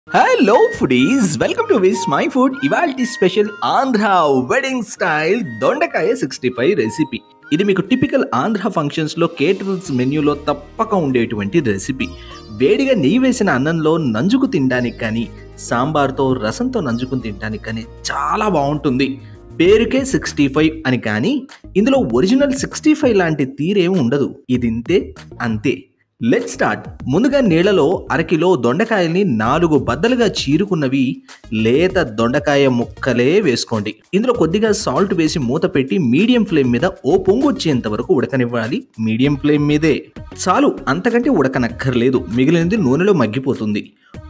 hello foodies welcome to Vismai food ఇవాల్టి special Andhra wedding style దొండకాయ sixty five recipe ఇది మీకు టిపికల్ ఆంధ్ర ఫంక్షన్స్ లో కేటరల్స్ మెన్యూలో తప్పక ఉండేటువంటి రెసిపీ వేడిగా నెయ్యి వేసిన అన్నంలో నంజుకు తినడానికి కానీ సాంబార్తో రసంతో నంజుకుని తినడానికి కానీ చాలా బాగుంటుంది పేరుకే సిక్స్టీ ఫైవ్ అని కానీ ఇందులో ఒరిజినల్ సిక్స్టీ ఫైవ్ లాంటి తీరేం ఉండదు ఇది ఇంతే అంతే లెట్ స్టార్ట్ ముందుగా నీళ్లలో అరకిలో దొండకాయల్ని నాలుగు బద్దలుగా చీరుకున్నవి లేత దొండకాయ ముక్కలే వేసుకోండి ఇందులో కొద్దిగా సాల్ట్ వేసి మూత పెట్టి మీడియం ఫ్లేమ్ మీద ఓ పొంగు వచ్చేంత వరకు ఉడకనివ్వాలి మీడియం ఫ్లేమ్ మీదే చాలు అంతకంటే ఉడకనక్కర్లేదు మిగిలినది నూనెలో మగ్గిపోతుంది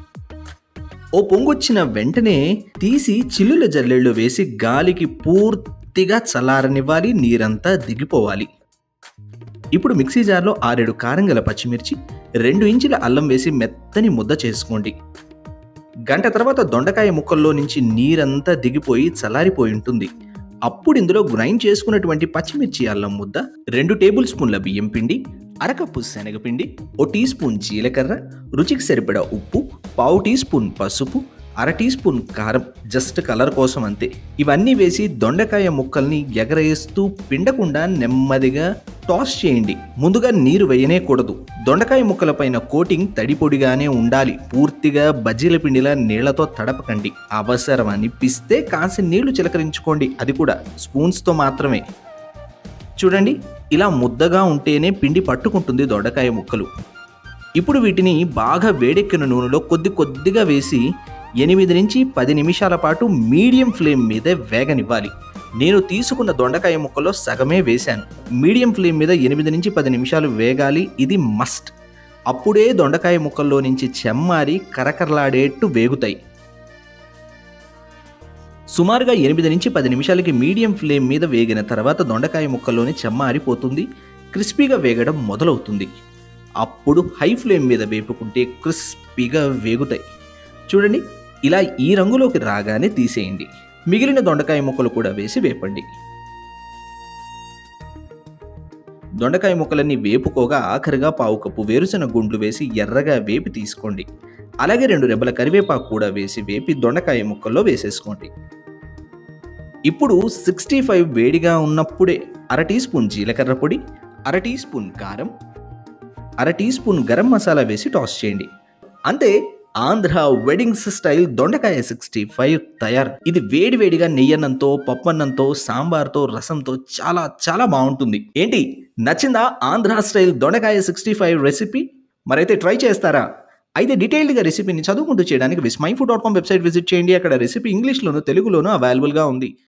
ఓ పొంగొచ్చిన వెంటనే తీసి చిల్లుల జల్లెళ్ళు వేసి గాలికి పూర్తిగా చల్లారనివ్వాలి నీరంతా దిగిపోవాలి ఇప్పుడు మిక్సీ జార్లో ఆరేడు కారం గల పచ్చిమిర్చి రెండు ఇంచుల అల్లం వేసి మెత్తని ముద్ద చేసుకోండి గంట తర్వాత దొండకాయ ముక్కల్లో నుంచి నీరంతా దిగిపోయి చల్లారిపోయి ఉంటుంది అప్పుడు ఇందులో గ్రైండ్ చేసుకున్నటువంటి పచ్చిమిర్చి అల్లం ముద్ద రెండు టేబుల్ స్పూన్ల బియ్యం పిండి అరకప్పు శనగపిండి ఓ టీ స్పూన్ జీలకర్ర రుచికి సరిపడా ఉప్పు పావు టీ స్పూన్ పసుపు అర టీ స్పూన్ కారం జస్ట్ కలర్ కోసం అంతే ఇవన్నీ వేసి దొండకాయ ముక్కల్ని ఎగరేస్తూ పిండకుండా నెమ్మదిగా టాస్ చేయండి ముందుగా నీరు వేయనేకూడదు దొండకాయ ముక్కల పైన కోటింగ్ తడి పొడిగానే ఉండాలి పూర్తిగా బజ్జీల పిండిలా నీళ్లతో తడపకండి అవసరం అనిపిస్తే కాసి నీళ్లు చిలకరించుకోండి అది కూడా స్పూన్స్తో మాత్రమే చూడండి ఇలా ముద్దగా ఉంటేనే పిండి పట్టుకుంటుంది దొండకాయ ముక్కలు ఇప్పుడు వీటిని బాగా వేడెక్కిన నూనెలో కొద్ది కొద్దిగా వేసి ఎనిమిది నుంచి పది నిమిషాల పాటు మీడియం ఫ్లేమ్ మీద వేగనివ్వాలి నేను తీసుకున్న దొండకాయ ముక్కలో సగమే వేశాను మీడియం ఫ్లేమ్ మీద ఎనిమిది నుంచి పది నిమిషాలు వేగాలి ఇది మస్ట్ అప్పుడే దొండకాయ ముక్కల్లో నుంచి చెమ్మారి కరకరలాడేట్టు వేగుతాయి సుమారుగా ఎనిమిది నుంచి పది నిమిషాలకి మీడియం ఫ్లేమ్ మీద వేగిన తర్వాత దొండకాయ ముక్కల్లోని చెమ్మారిపోతుంది క్రిస్పీగా వేగడం మొదలవుతుంది అప్పుడు హై ఫ్లేమ్ మీద వేపుకుంటే క్రిస్పీగా వేగుతాయి చూడండి ఇలా ఈ రంగులోకి రాగానే తీసేయండి మిగిలిన దొండకాయ ముక్కలు కూడా వేసి వేపండి దొండకాయ ముక్కలన్నీ వేపుకోగా ఆఖరిగా పావు కప్పు వేరుశెనగ గుండ్లు వేసి ఎర్రగా వేపి తీసుకోండి అలాగే రెండు రెబ్బల కరివేపాకు కూడా వేసి వేపి దొండకాయ ముక్కల్లో వేసేసుకోండి ఇప్పుడు సిక్స్టీ ఫైవ్ వేడిగా ఉన్నప్పుడే అర టీ స్పూన్ జీలకర్ర పొడి అర టీ స్పూన్ కారం అర టీ స్పూన్ గరం మసాలా వేసి టాస్ చేయండి అంతే ఆంధ్ర వెడ్డింగ్స్ స్టైల్ దొండకాయ సిక్స్టీ ఫైవ్ తయారు ఇది వేడి వేడిగా నెయ్యన్నంతో పప్పన్నంతో సాంబార్తో రసంతో చాలా చాలా బాగుంటుంది ఏంటి నచ్చిందా ఆంధ్ర స్టైల్ దొండకాయ సిక్స్టీ ఫైవ్ రెసిపీ మరైతే ట్రై చేస్తారా అయితే డీటెయిల్డ్గా రెసిపీని చదువుకుంటూ చేయడానికి Vismai food dot com website visit చేయండి అక్కడ రెసిపీ ఇంగ్లీష్లోను తెలుగులోను అవైలబుల్గా ఉంది